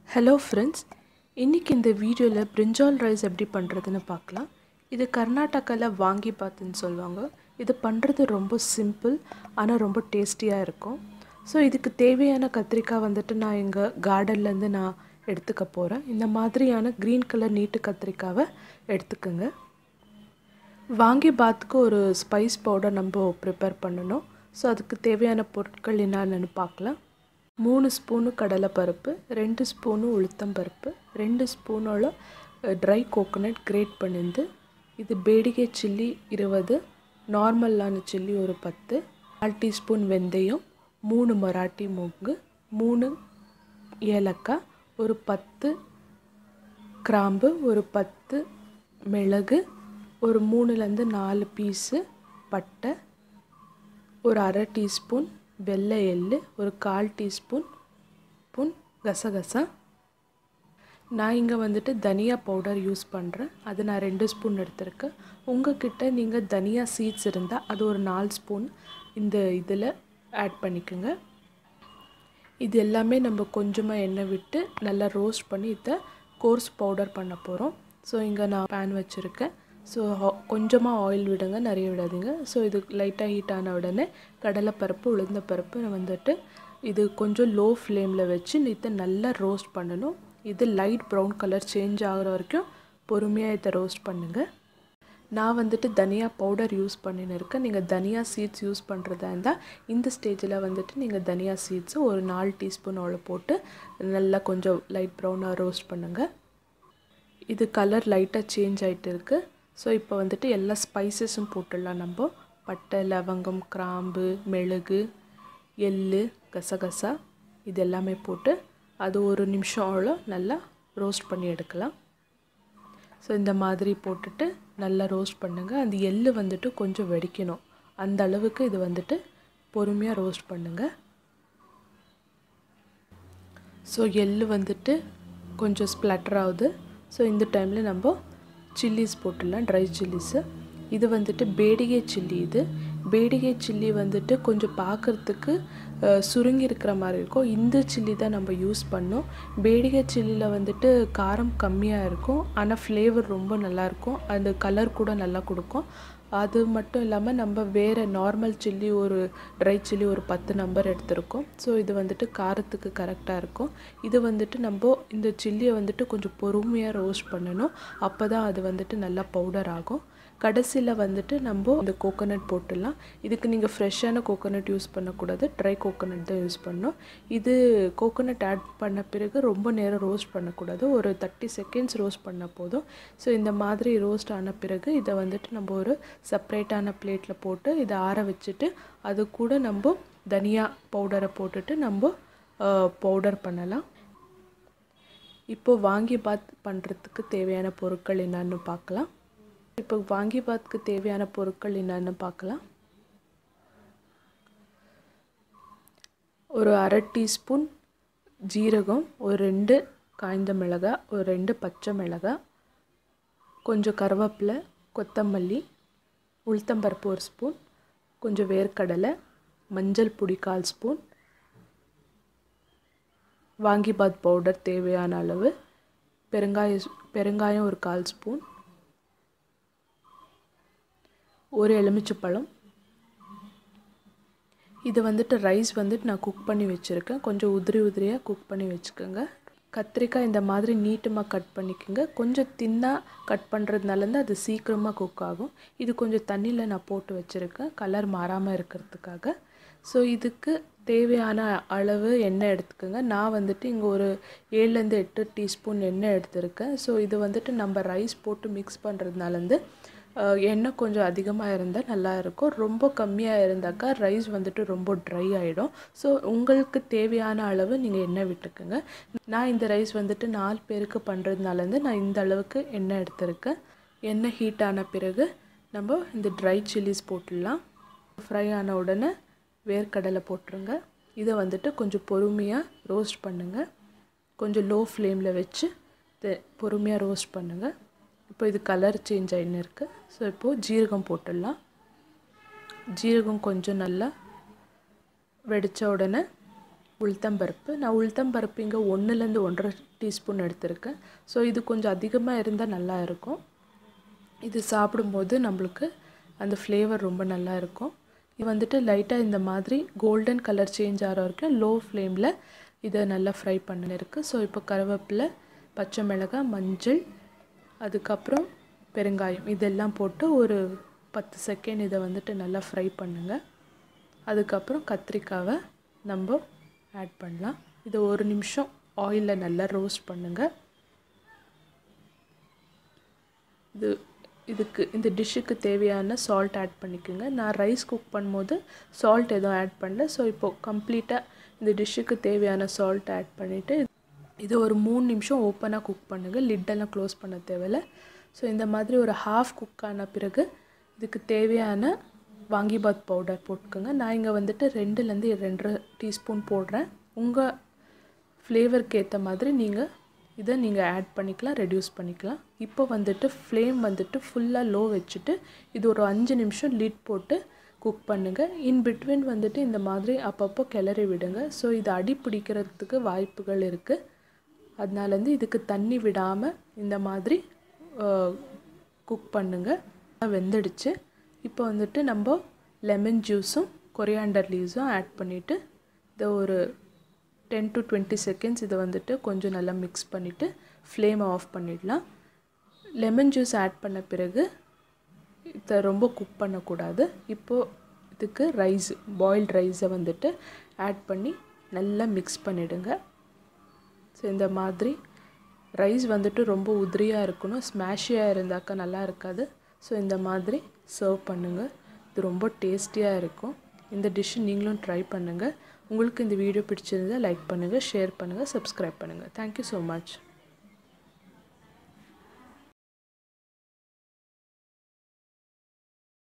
hello friends இன்றைக்கி இந்த வீடியோவில் பிரிஞ்சால் ரைஸ் எப்படி பண்ணுறதுன்னு பார்க்கலாம் இது கர்நாடகாவில் வாங்கி பார்த்துன்னு சொல்லுவாங்க இது பண்ணுறது ரொம்ப சிம்பிள் ஆனால் ரொம்ப டேஸ்டியாக இருக்கும் ஸோ இதுக்கு தேவையான கத்திரிக்காய் வந்துட்டு நான் எங்கள் கார்டன்லேருந்து நான் எடுத்துக்க போகிறேன் இந்த மாதிரியான க்ரீன் கலர் நீட்டு கத்திரிக்காவை எடுத்துக்கோங்க வாங்கி பாத்துக்கு ஒரு ஸ்பைஸ் பவுடர் நம்ம ப்ரிப்பேர் பண்ணணும் ஸோ அதுக்கு தேவையான பொருட்கள் என்னென்னு பார்க்கலாம் மூணு ஸ்பூனு கடலைப்பருப்பு ரெண்டு ஸ்பூனு உளுத்தம்பருப்பு ரெண்டு ஸ்பூனோட ட்ரை கோகோனட் கிரேட் பண்ணிந்து இது பேடிகை சில்லி இருபது நார்மலான சில்லி ஒரு பத்து கால் டீஸ்பூன் வெந்தயம் மூணு மராட்டி மூங்கு மூணு ஏலக்காய் ஒரு பத்து கிராம்பு ஒரு பத்து மிளகு ஒரு மூணுலேருந்து நாலு பீஸு பட்டை ஒரு அரை டீஸ்பூன் வெள்ளை எள்ளு ஒரு கால் டீஸ்பூன் ஸ்பூன் கசகசா நான் இங்கே வந்துட்டு தனியா பவுடர் யூஸ் பண்ணுறேன் அது நான் ரெண்டு ஸ்பூன் எடுத்திருக்கேன் உங்ககிட்ட நீங்கள் தனியா சீட்ஸ் இருந்தால் அது ஒரு நாலு ஸ்பூன் இந்த இதில் ஆட் பண்ணிக்கோங்க இது எல்லாமே நம்ம கொஞ்சமாக எண்ணெய் விட்டு நல்லா ரோஸ்ட் பண்ணி இதை கோர்ஸ் பவுடர் பண்ண போகிறோம் ஸோ இங்கே நான் பேன் வச்சுருக்கேன் ஸோ கொஞ்சமாக ஆயில் விடுங்க நிறைய விடாதீங்க ஸோ இது லைட்டாக ஹீட் ஆன உடனே கடலைப்பருப்பு உளுந்தப்பருப்பு வந்துட்டு இது கொஞ்சம் லோ ஃப்ளேமில் வச்சு இதை நல்லா ரோஸ்ட் பண்ணணும் இது லைட் ப்ரௌன் கலர் சேஞ்ச் ஆகிற வரைக்கும் பொறுமையாக இதை ரோஸ்ட் பண்ணுங்கள் நான் வந்துட்டு தனியா பவுடர் யூஸ் பண்ணின்னு இருக்கேன் நீங்கள் தனியா சீட்ஸ் யூஸ் பண்ணுறதா இருந்தால் இந்த ஸ்டேஜில் வந்துட்டு நீங்கள் தனியா சீட்ஸை ஒரு நாலு டீஸ்பூன் அவ்வளோ போட்டு நல்லா கொஞ்சம் லைட் ப்ரௌனாக ரோஸ்ட் பண்ணுங்கள் இது கலர் லைட்டாக சேஞ்ச் ஆகிட்டு இருக்குது ஸோ இப்போ வந்துட்டு எல்லா ஸ்பைசஸும் போட்டுடலாம் நம்ம பட்டை லவங்கம் கிராம்பு மெழுகு எள் கசகசா இது எல்லாமே போட்டு அது ஒரு நிமிஷம் அவ்வளோ நல்லா ரோஸ்ட் பண்ணி எடுக்கலாம் ஸோ இந்த மாதிரி போட்டுட்டு நல்லா ரோஸ்ட் பண்ணுங்கள் அந்த எள் வந்துட்டு கொஞ்சம் வெடிக்கணும் அந்த அளவுக்கு இது வந்துட்டு பொறுமையாக ரோஸ்ட் பண்ணுங்கள் ஸோ எள் வந்துட்டு கொஞ்சம் ஸ்ப்ளட்டர் ஆகுது ஸோ இந்த டைமில் நம்ம சில்லிஸ் போட்டுடலாம் ட்ரை சில்லிஸு இது வந்துட்டு பேடிகை சில்லி இது பேடிகை சில்லி வந்துட்டு கொஞ்சம் பார்க்குறதுக்கு சுருங்கி இருக்கிற மாதிரி இருக்கும் இந்த சில்லி தான் நம்ம யூஸ் பண்ணோம் பேடிகை சில்லியில் வந்துட்டு காரம் கம்மியாக இருக்கும் ஆனால் ஃப்ளேவர் ரொம்ப நல்லாயிருக்கும் அந்த கலர் கூட நல்லா கொடுக்கும் அது மட்டும் இல்லாமல் நம்ம வேறு நார்மல் சில்லி ஒரு ட்ரை சில்லி ஒரு பத்து நம்பர் எடுத்திருக்கோம் ஸோ இது வந்துட்டு காரத்துக்கு கரெக்டாக இருக்கும் இது வந்துட்டு நம்ம இந்த சில்லியை வந்துட்டு கொஞ்சம் பொறுமையாக ரோஸ்ட் பண்ணணும் அப்போ தான் அது வந்துட்டு நல்லா பவுடர் ஆகும் கடைசியில் வந்துட்டு நம்ம இந்த கோகோனட் போட்டுடலாம் இதுக்கு நீங்கள் ஃப்ரெஷ்ஷான கோகோனட் யூஸ் பண்ணக்கூடாது ட்ரை கோகோனட் தான் யூஸ் பண்ணணும் இது கோகோனட் ஆட் பண்ண பிறகு ரொம்ப நேரம் ரோஸ்ட் பண்ணக்கூடாது ஒரு தேர்ட்டி செகண்ட்ஸ் ரோஸ்ட் பண்ணால் போதும் ஸோ இந்த மாதிரி ரோஸ்ட் ஆன பிறகு இதை வந்துட்டு நம்ம ஒரு செப்ரேட்டான பிளேட்டில் போட்டு இதை ஆற வச்சுட்டு அது கூட நம்ம தனியா பவுடரை போட்டுட்டு நம்ம பவுடர் பண்ணலாம் இப்போது வாங்கி பாத் பண்ணுறதுக்கு தேவையான பொருட்கள் என்னன்னு பார்க்கலாம் இப்போ வாங்கி பாத்துக்கு தேவையான பொருட்கள் என்னென்னு பார்க்கலாம் ஒரு அரை டீஸ்பூன் ஜீரகம் ஒரு ரெண்டு காய்ந்த மிளகாய் ஒரு ரெண்டு பச்சை மிளகாய் கொஞ்சம் கருவேப்பிலை கொத்தமல்லி உளுத்தம்பருப்பு ஒரு ஸ்பூன் கொஞ்சம் வேர்க்கடலை மஞ்சள் பொடி கால் ஸ்பூன் வாங்கிபாத் பவுடர் தேவையான அளவு பெருங்காய பெருங்காயம் ஒரு கால் ஸ்பூன் ஒரு எலுமிச்சப்பழம் இது வந்துட்டு ரைஸ் வந்துட்டு நான் குக் பண்ணி வச்சுருக்கேன் கொஞ்சம் உதிரி உதிரியாக குக் பண்ணி வச்சுக்கோங்க கத்திரிக்காய் இந்த மாதிரி நீட்டமாக கட் பண்ணிக்கோங்க கொஞ்சம் தின்னாக கட் பண்ணுறதுனாலேருந்து அது சீக்கிரமாக குக் ஆகும் இது கொஞ்சம் தண்ணியில் நான் போட்டு வச்சுருக்கேன் கலர் மாறாமல் இருக்கிறதுக்காக ஸோ இதுக்கு தேவையான அளவு எண்ணெய் எடுத்துக்கோங்க நான் வந்துட்டு இங்கே ஒரு ஏழுலேருந்து எட்டு டீஸ்பூன் எண்ணெய் எடுத்திருக்கேன் ஸோ இது வந்துட்டு நம்ம ரைஸ் போட்டு மிக்ஸ் பண்ணுறதுனாலேருந்து எண்ணெய் கொஞ்சம் அதிகமாக இருந்தால் நல்லா இருக்கும் ரொம்ப கம்மியாக இருந்தாக்கா ரைஸ் வந்துட்டு ரொம்ப ட்ரை ஆகிடும் ஸோ உங்களுக்கு தேவையான அளவு நீங்கள் எண்ணெய் விட்டுக்குங்க நான் இந்த ரைஸ் வந்துட்டு நாலு பேருக்கு பண்ணுறதுனாலேருந்து நான் இந்த அளவுக்கு எண்ணெய் எடுத்திருக்கேன் எண்ணெய் ஹீட் ஆன பிறகு நம்ம இந்த ட்ரை சில்லிஸ் போட்டுடலாம் ஃப்ரை ஆன உடனே வேர்க்கடலை போட்டுருங்க இதை வந்துட்டு கொஞ்சம் பொறுமையாக ரோஸ்ட் பண்ணுங்கள் கொஞ்சம் லோ ஃப்ளேமில் வச்சு பொறுமையாக ரோஸ்ட் பண்ணுங்கள் இப்போ இது கலர் சேஞ்ச் ஆகின்னு இருக்குது ஸோ இப்போது ஜீரகம் போட்டுடலாம் ஜீரகம் கொஞ்சம் நல்லா வெடித்த உடனே உளுத்தம்பருப்பு நான் உளுத்தம்பருப்பு இங்கே ஒன்றுலேருந்து ஒன்றரை டீஸ்பூன் எடுத்திருக்கேன் ஸோ இது கொஞ்சம் அதிகமாக இருந்தால் நல்லா இருக்கும் இது சாப்பிடும்போது நம்மளுக்கு அந்த ஃப்ளேவர் ரொம்ப நல்லா இருக்கும் இது வந்துட்டு லைட்டாக இந்த மாதிரி கோல்டன் கலர் சேஞ்ச் ஆகிற வரைக்கும் லோ ஃப்ளேமில் இதை நல்லா ஃப்ரை பண்ணிருக்கு ஸோ இப்போ கருவேப்பிலை பச்சை மிளகாய் மஞ்சள் அதுக்கப்புறம் பெருங்காயம் இதெல்லாம் போட்டு ஒரு பத்து செகண்ட் இதை வந்துட்டு நல்லா ஃப்ரை பண்ணுங்கள் அதுக்கப்புறம் கத்திரிக்காவை நம்ம ஆட் பண்ணலாம் இதை ஒரு நிமிஷம் ஆயிலில் நல்லா ரோஸ்ட் பண்ணுங்கள் இது இதுக்கு இந்த டிஷ்ஷுக்கு தேவையான சால்ட் ஆட் பண்ணிக்கோங்க நான் ரைஸ் குக் பண்ணும்போது சால்ட் எதுவும் ஆட் பண்ணல ஸோ இப்போது கம்ப்ளீட்டாக இந்த டிஷ்ஷுக்கு தேவையான சால்ட் ஆட் பண்ணிவிட்டு இது ஒரு மூணு நிமிஷம் ஓப்பனாக குக் பண்ணுங்கள் லிட்டெல்லாம் க்ளோஸ் பண்ண தேவையில்ல ஸோ இந்த மாதிரி ஒரு ஹாஃப் குக் ஆன பிறகு இதுக்கு தேவையான வாங்கிபாத் பவுடர் போட்டுக்கோங்க நான் இங்கே வந்துட்டு ரெண்டுலேருந்து ரெண்டரை டீஸ்பூன் போடுறேன் உங்கள் ஃப்ளேவருக்கு ஏற்ற மாதிரி நீங்கள் இதை நீங்கள் ஆட் பண்ணிக்கலாம் ரெடியூஸ் பண்ணிக்கலாம் இப்போ வந்துட்டு ஃப்ளேம் வந்துட்டு ஃபுல்லாக லோ வச்சுட்டு இது ஒரு அஞ்சு நிமிஷம் லீட் போட்டு குக் பண்ணுங்கள் இன் பிட்வீன் வந்துட்டு இந்த மாதிரி அப்பப்போ கிளறி விடுங்க ஸோ இது அடி பிடிக்கிறதுக்கு வாய்ப்புகள் இருக்குது அதனாலேருந்து இதுக்கு தண்ணி விடாமல் இந்த மாதிரி குக் பண்ணுங்கள் வெந்துடுச்சு இப்போ வந்துட்டு நம்ம லெமன் ஜூஸும் கொரியாண்டர் லீவ்ஸும் ஆட் பண்ணிவிட்டு இதை ஒரு டென் டு டுவெண்ட்டி செகண்ட்ஸ் இதை வந்துட்டு கொஞ்சம் நல்லா மிக்ஸ் பண்ணிவிட்டு ஃப்ளேமை ஆஃப் பண்ணிடலாம் லெமன் ஜூஸ் ஆட் பண்ண பிறகு இதை ரொம்ப குக் பண்ணக்கூடாது இப்போது இதுக்கு ரைஸ் பாயில்ட் ரைஸை வந்துட்டு ஆட் பண்ணி நல்லா மிக்ஸ் பண்ணிவிடுங்க ஸோ இந்த மாதிரி ரைஸ் வந்துட்டு ரொம்ப உதிரியாக இருக்கணும் ஸ்மாஷியாக இருந்தாக்கா நல்லா இருக்காது ஸோ இந்த மாதிரி சர்வ் பண்ணுங்கள் இது ரொம்ப டேஸ்டியாக இருக்கும் இந்த டிஷ்ஷு நீங்களும் ட்ரை பண்ணுங்கள் உங்களுக்கு இந்த வீடியோ பிடிச்சிருந்தால் லைக் பண்ணுங்கள் ஷேர் பண்ணுங்கள் சப்ஸ்கிரைப் பண்ணுங்கள் தேங்க்யூ ஸோ மச்